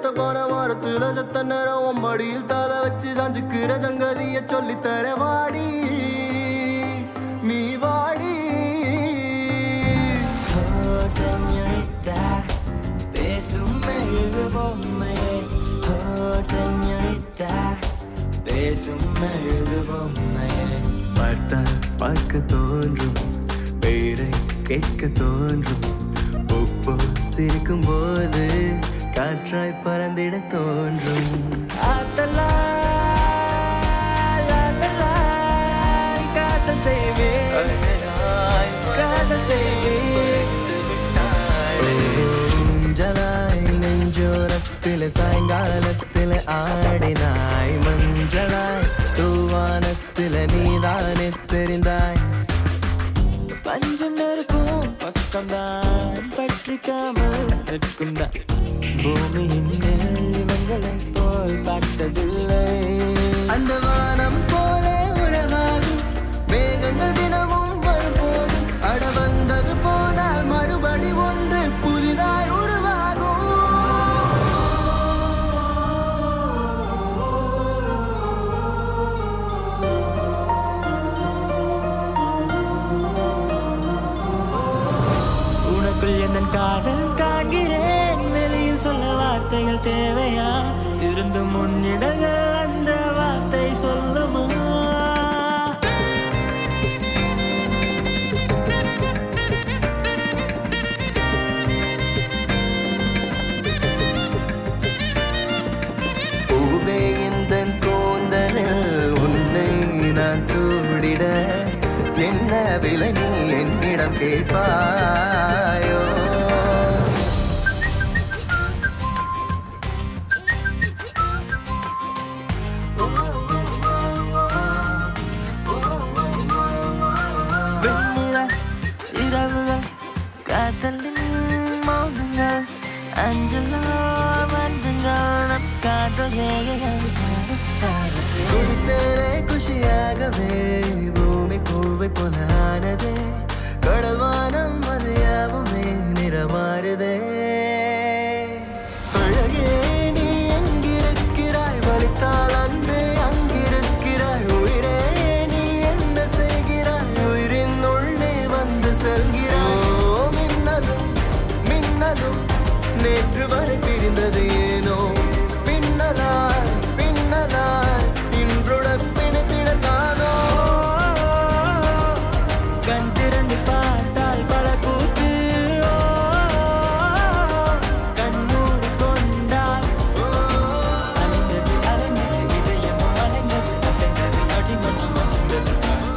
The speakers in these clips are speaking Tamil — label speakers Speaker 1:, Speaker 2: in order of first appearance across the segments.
Speaker 1: போன வாரத்துல செத்த நேரம் உன் மடியில் தலை வச்சு சாஞ்சுக்கிற சங்கதிய சொல்லித்தர வாடி நீ வாடி
Speaker 2: Oh, señorita, பேசும் மெழுகு பொம்மையே Oh, señorita, பேசும் மெழுகு பொம்மையே
Speaker 1: பார்த்தால் பார்க்க தோன்றும் பெயரை கேட்க தோன்றும் உப்பு சிரிக்கும் போது காற்றாய் பறந்திட தோன்றும்
Speaker 2: ஆத்தலா, லாத்தலா, காதல் செய்வேன் காதல் செய்வேன்
Speaker 1: மஞ்சளாய் நெஞ்சோரத்தில் சாயங்காலத்தில் ஆடினாய் மஞ்சளாய் தூவானத்தில் நீதானே தெரிந்தாய்
Speaker 2: பஞ்சம் நெருக்கும் பக்கம்தான் பற்றிக்காமல் நிற்குந்தான் பூமியின் மேல் இவங்களை போல் பார்த்ததில்லை
Speaker 1: அந்த வானம் போல உறவாகும் மேகங்கள் தினமும் வரும்போது அட வந்தது போனால் மறுபடி ஒன்று புதிதாய் உருவாகும்
Speaker 2: உனக்குள் எந்த காதல் காண்கிறேன் வெளியில் சொல்ல வார்த்தைகள் தேவையா இருந்து முன்னிடங்கள் அந்த வார்த்தை சொல்லுமா
Speaker 1: பூவே இந்த கூந்தலில் உன்னை நான் சூடிட என்ன விலை நீ என்னிடம் கேட்பாயோ
Speaker 2: வெண்ணிலா இரவுகள் காதலின் மௌனங்கள் அஞ்சலோ வந்துங்கள் நம் காதல் ரேகைகள்
Speaker 1: குடித்தேனே குஷியாகவே பூமி பூவை போலானதே கடல் வானம் அது யாவுமே நிறமாறுதே அழகே நீ எங்கிருக்கிறாய் வலித்தால் அன்பே அங்கிருக்கிறாய் உயிரே நீ என்ன செய்கிறாய் உயிரின் உள்ளே வந்து செல்கிறாய் ஓ மின்னலும் மின்னலும் நேற்று வரை பிரிந்தது ஏனோ பின்னலாய் பின்னலாய் இன்றுடன் பிணைத்திடத்தானோ
Speaker 2: கண் திறந்து பார்த்தால் பல கூத்து ஓ, கண் மூடி கொண்டால் அலைந்தது அலைந்தது இதயம் அலைந்தது அசைந்தது அடிமனம் அசைந்தது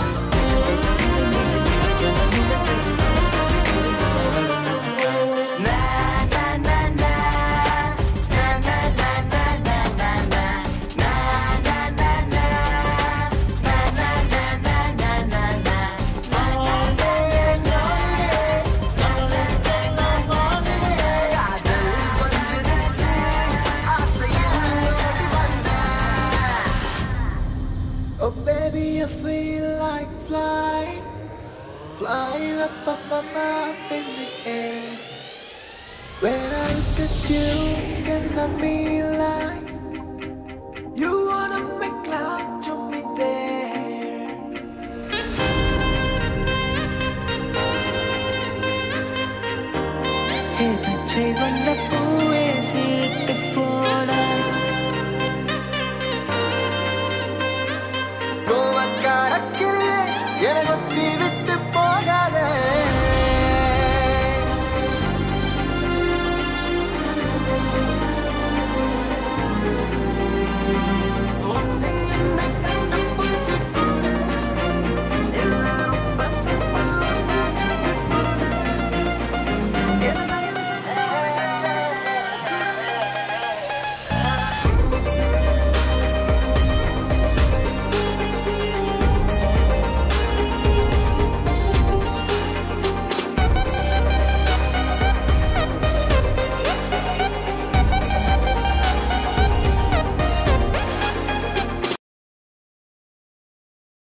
Speaker 1: Oh baby, I feel like flying, flying up, up, up, up in the air. When I look at you, can I be like you wanna make love to me there?
Speaker 2: பச்சை வண்ண